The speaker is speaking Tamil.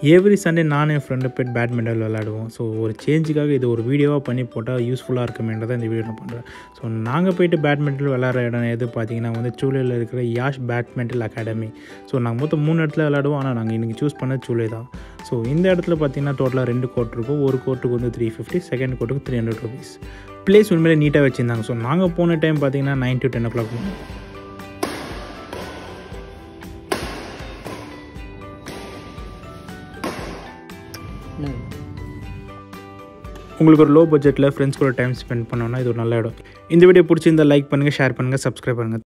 எவ்ரி சண்டே நானும் என் ஃப்ரெண்டு போய்ட்டு பேட்மிண்டன் விளையாடுவோம் ஸோ ஒரு சேஞ்சுக்காக இது ஒரு வீடியோவாக பண்ணி போட்டால் யூஸ்ஃபுல்லாக இருக்குமேன்றதை இந்த வீடியோ நான் பண்ணுறேன் ஸோ நாங்கள் போயிட்டு பேட்மிண்டன் விளையாடுற இடம் எது பார்த்தீங்கன்னா வந்து சூளையில் இருக்கிற யாஷ் பேட்மிண்டன் அகாடமி ஸோ நாங்கள் மொத்தம் மூணு இடத்துல விளையாடுவோம் ஆனால் நாங்கள் இன்றைக்கி சூஸ் பண்ணது சூளை தான் ஸோ இந்த இடத்துல பார்த்தீங்கன்னா டோட்டலாக ரெண்டு கோர்ட் இருக்கும் ஒரு கோர்ட்டுக்கு வந்து த்ரீ ஃபிஃப்டி செகண்ட் கோர்ட்டுக்கு த்ரீ ஹண்ட்ரட் ருபீஸ் ப்ளேஸ் உண்மையிலே நீட்டாக வச்சுருந்தாங்க ஸோ நாங்கள் போன டைம் பார்த்தீங்கன்னா nine to ten o'clock போனோம் உங்களுக்கு ஒரு லோ பட்ஜெட்டில் ஃப்ரெண்ட்ஸ் கூட டைம் ஸ்பெண்ட் பண்ணோன்னா இது ஒரு நல்ல இடம் இந்த வீடியோ பிடிச்சிருந்தா லைக் பண்ணுங்கள் ஷேர் பண்ணுங்கள் சப்ஸ்கிரைப் பண்ணுங்கள்